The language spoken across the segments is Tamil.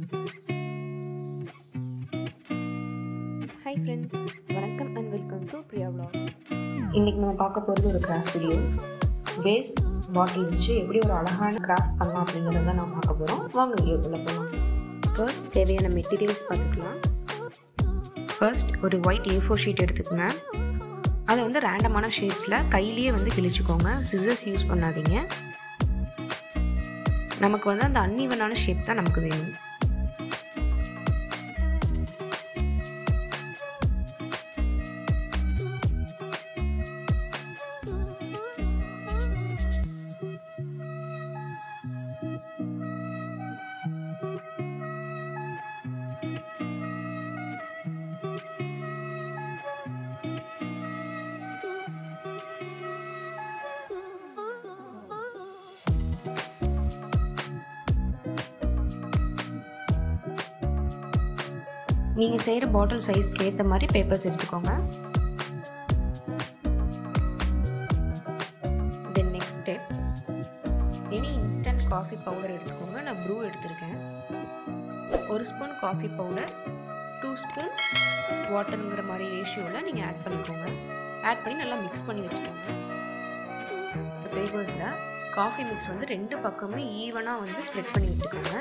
ஹாய் ஃப்ரெண்ட்ஸ் வணக்கம் and welcome to Priya vlogs இன்றைக்கி நம்ம பார்க்க போகிறது ஒரு கிராஃப்ட் வீடியோ வேஸ்ட் பாட்டில் வச்சு எப்படி ஒரு அழகான கிராஃப்ட் பண்ணலாம் அப்படிங்கிறத தான் நான் பார்க்க போகிறோம் வாங்க வீடியோக்குள்ளே போகலாம் ஃபர்ஸ்ட் தேவையான மெட்டீரியல்ஸ் பார்த்துக்கலாம் ஃபர்ஸ்ட் ஒரு ஒயிட் ஏ ஃபோர் ஷீட் எடுத்துக்கோங்க அதை வந்து ரேண்டமான ஷேப்ஸில் கையிலேயே வந்து கிழிச்சுக்கோங்க சிசர்ஸ் யூஸ் பண்ணாதீங்க நமக்கு வந்து அந்த அன்இவனான ஷேப் தான் நமக்கு வேணும் நீங்கள் செய்கிற பாட்டில் சைஸ்க்கு ஏற்ற மாதிரி பேப்பர்ஸ் எடுத்துக்கோங்க then next step any instant coffee powder எடுத்துக்கோங்க நான் ப்ரூ எடுத்திருக்கேன் ஒரு spoon coffee powder two spoon வாட்டருங்கிற மாதிரி ரேஷியோவில் நீங்கள் ஆட் பண்ணிக்கோங்க ஆட் பண்ணி நல்லா மிக்ஸ் பண்ணி வச்சுக்கோங்க பேப்பர்ஸில் காஃபி மிக்ஸ் வந்து ரெண்டு பக்கமும் ஈவனாக வந்து ஸ்ப்ரெட் பண்ணி விட்டுக்கோங்க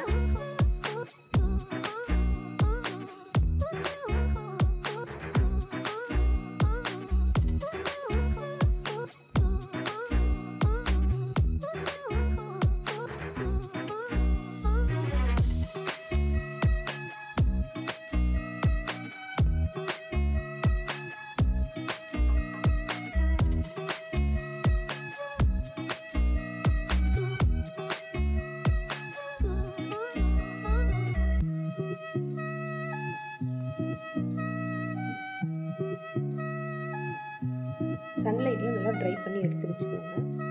சன்லைட்டில் நல்லா ட்ரை பண்ணி எடுத்து வச்சுக்கோங்க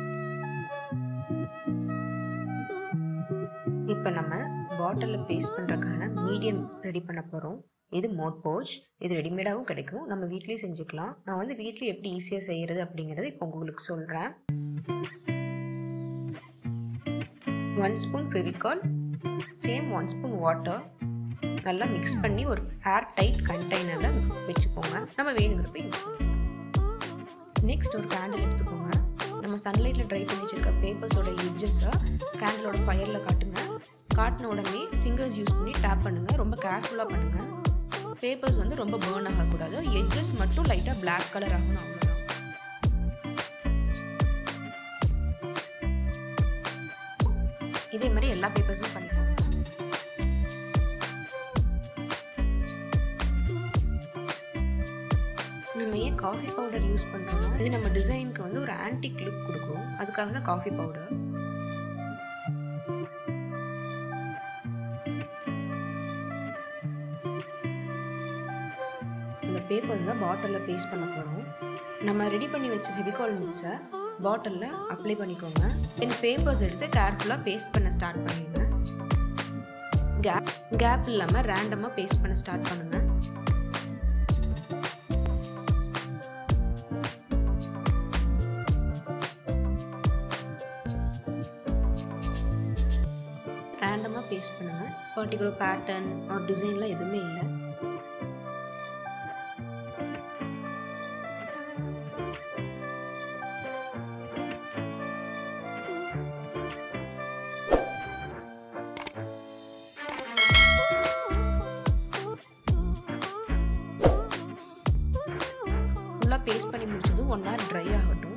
இப்போ நம்ம பாட்டிலில் பேஸ்ட் பண்ணுறதுக்கான மீடியம் ரெடி பண்ண போகிறோம் இது மோட் போச் இது ரெடிமேடாகவும் கிடைக்கும் நம்ம வீட்லேயே செஞ்சுக்கலாம் நான் வந்து வீட்லேயே எப்படி ஈஸியாக செய்கிறது அப்படிங்கிறது இப்போ உங்களுக்கு சொல்கிறேன் one spoon Fevicol same one spoon water நல்லா மிக்ஸ் பண்ணி ஒரு ஏர் டைட் கண்டெய்னரில் வச்சுக்கோங்க நம்ம வேணுங்கிறப்ப யூஸ் பண்ணிக்கலாம் நெக்ஸ்ட் ஒரு கேண்டில் எடுத்துக்கோங்க நம்ம சன்லைட்டில் ட்ரை பண்ணி வச்சிருக்க பேப்பர்ஸோட எட்ஜஸை கேண்டிலோட ஃபயரில் காட்டுங்க காட்டின உடனே ஃபிங்கர்ஸ் யூஸ் பண்ணி டேப் பண்ணுங்கள் ரொம்ப கேர்ஃபுல்லாக பண்ணுங்கள் பேப்பர்ஸ் வந்து ரொம்ப பேர்ன் ஆகக்கூடாது எட்ஜஸ் மட்டும் லைட்டாக பிளாக் கலர் ஆகணும் அவ்வளோதான் இதே மாதிரி எல்லா பேப்பர்ஸும் பண்ணிக்கோங்க நம்ம ஏன் காஃபி பவுடர் யூஸ் பண்ணுறோம்னா இது நம்ம டிசைனுக்கு வந்து ஒரு ஆன்டிக் லுக் கொடுக்கும் அதுக்காக தான் காஃபி பவுடர் இந்த பேப்பர்ஸ் தான் பாட்டிலில் பேஸ்ட் பண்ண போகிறோம் நம்ம ரெடி பண்ணி வச்ச ஃபெவிகால் மிக்ஸை பாட்டிலில் அப்ளை பண்ணிக்கோங்க தென் பேப்பர்ஸ் எடுத்து கேர்ஃபுல்லாக பேஸ்ட் பண்ண ஸ்டார்ட் பண்ணிடுங்க கேப் கேப் இல்லாமல் ரேண்டமாக பேஸ்ட் பண்ண ஸ்டார்ட் பண்ணுங்கள் ரேண்டமாக பேஸ்ட் பண்ணுங்கள் பர்டிகுலர் பேட்டர்ன் ஒரு டிசைன்லாம் எதுவுமே இல்லை ஃபுல்லாக பேஸ்ட் பண்ணி முடிச்சதும் ஒன் ஹவர் ட்ரை ஆகட்டும்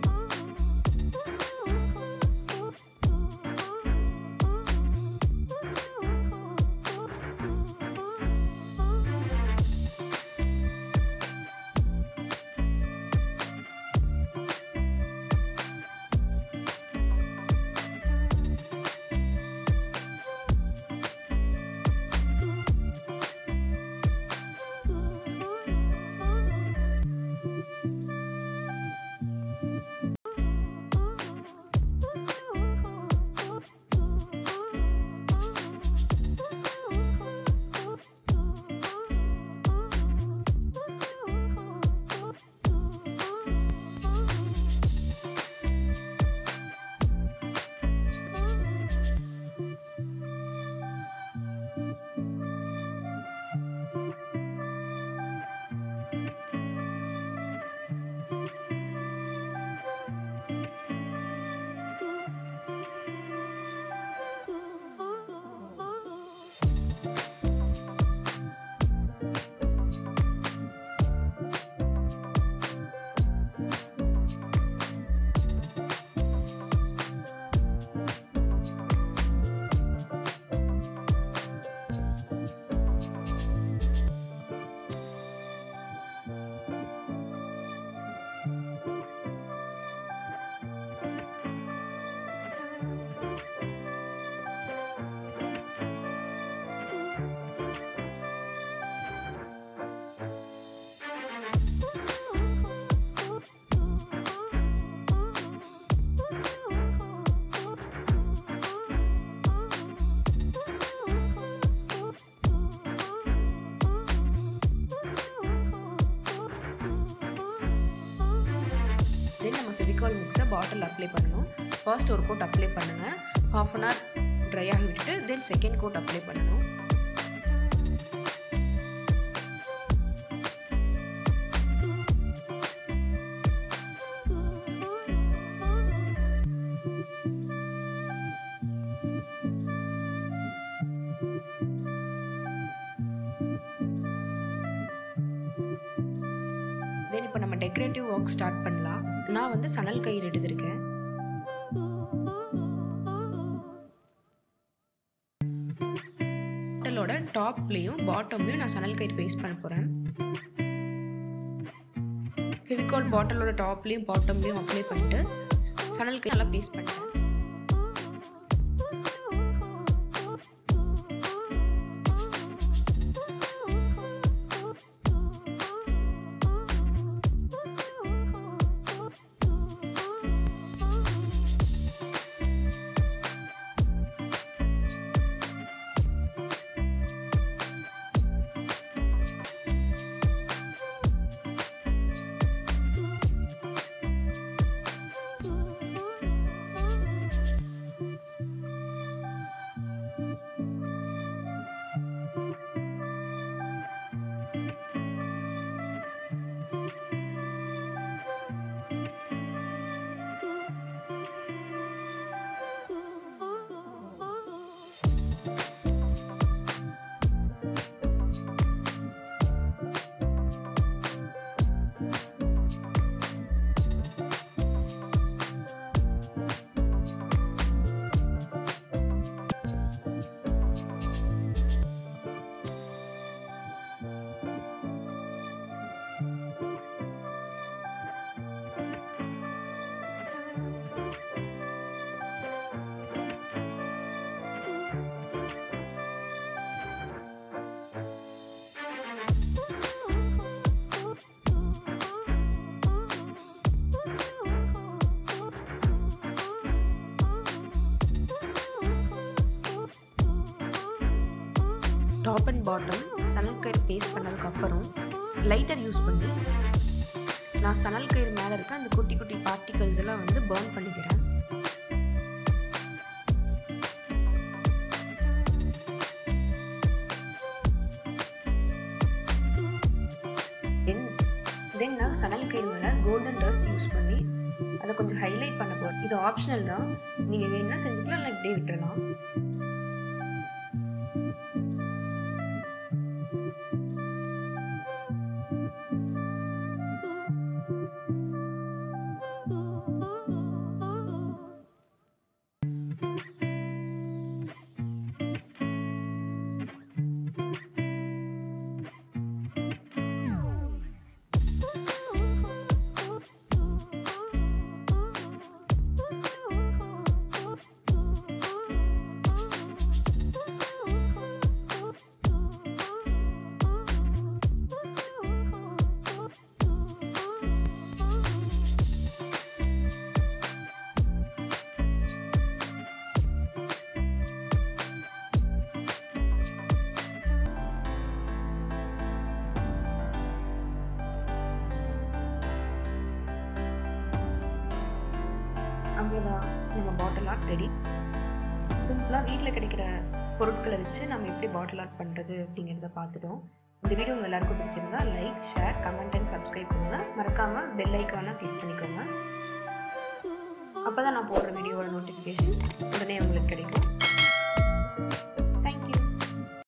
ஃபெவிகால் மிக்ஸை பாட்டில் அப்ளை பண்ணணும் ஃபர்ஸ்ட் ஒரு கோட் அப்ளை பண்ணுங்கள் ஹாஃப் அன் ஹவர் ட்ரை ஆகி விட்டுட்டு தென் செகண்ட் கோட் அப்ளை பண்ணணும் தென் இப்போ நம்ம டெக்கரேட்டிவ் ஒர்க் ஸ்டார்ட் பண்ணலாம் நான் வந்து சணல் கயிறு எடுத்திருக்கேன் பாட்டிலோட டாப்லேயும் பாட்டம்லேயும் நான் சணல் கயிறு பேஸ்ட் பண்ண போகிறேன் ஃபெவிகால் பாட்டிலோட டாப்லேயும் பாட்டம்லேயும் அப்ளை பண்ணிட்டு சணல் கயிறு நல்லா பேஸ்ட் பண்ணிட்டேன் டாப் அண்ட் பாட்டம் சணல் கயிறு பேஸ்ட் பண்ணதுக்கப்புறம் லைட்டர் யூஸ் பண்ணி நான் சணல் கயிறு மேலே இருக்க அந்த குட்டி குட்டி பார்ட்டிகல்ஸ் எல்லாம் வந்து பர்ன் பண்ணிக்கிறேன் தென் தென் நான் சணல் கயிறு மேலே கோல்டன் டஸ்ட் யூஸ் பண்ணி அதை கொஞ்சம் ஹைலைட் பண்ண போகிறேன் இது ஆப்ஷனல் தான் நீங்கள் வேணும்னா செஞ்சுக்கலாம் இல்லை இப்படியே விட்டுறலாம் அவ்வளோதான் நம்ம பாட்டில் ஆர்ட் ரெடி சிம்பிளாக வீட்டில் கிடைக்கிற பொருட்களை வச்சு நம்ம எப்படி பாட்டில் ஆர்ட் பண்ணுறது அப்படிங்கிறத பார்த்துட்டோம் இந்த வீடியோ உங்கள் எல்லாருக்கும் பிடிச்சிருந்தா like share comment and subscribe பண்ணுங்கள் மறக்காமல் பெல் ஐக்கானை கிளிக் பண்ணிக்கோங்க அப்போ தான் நான் போடுற வீடியோவோட நோட்டிஃபிகேஷன்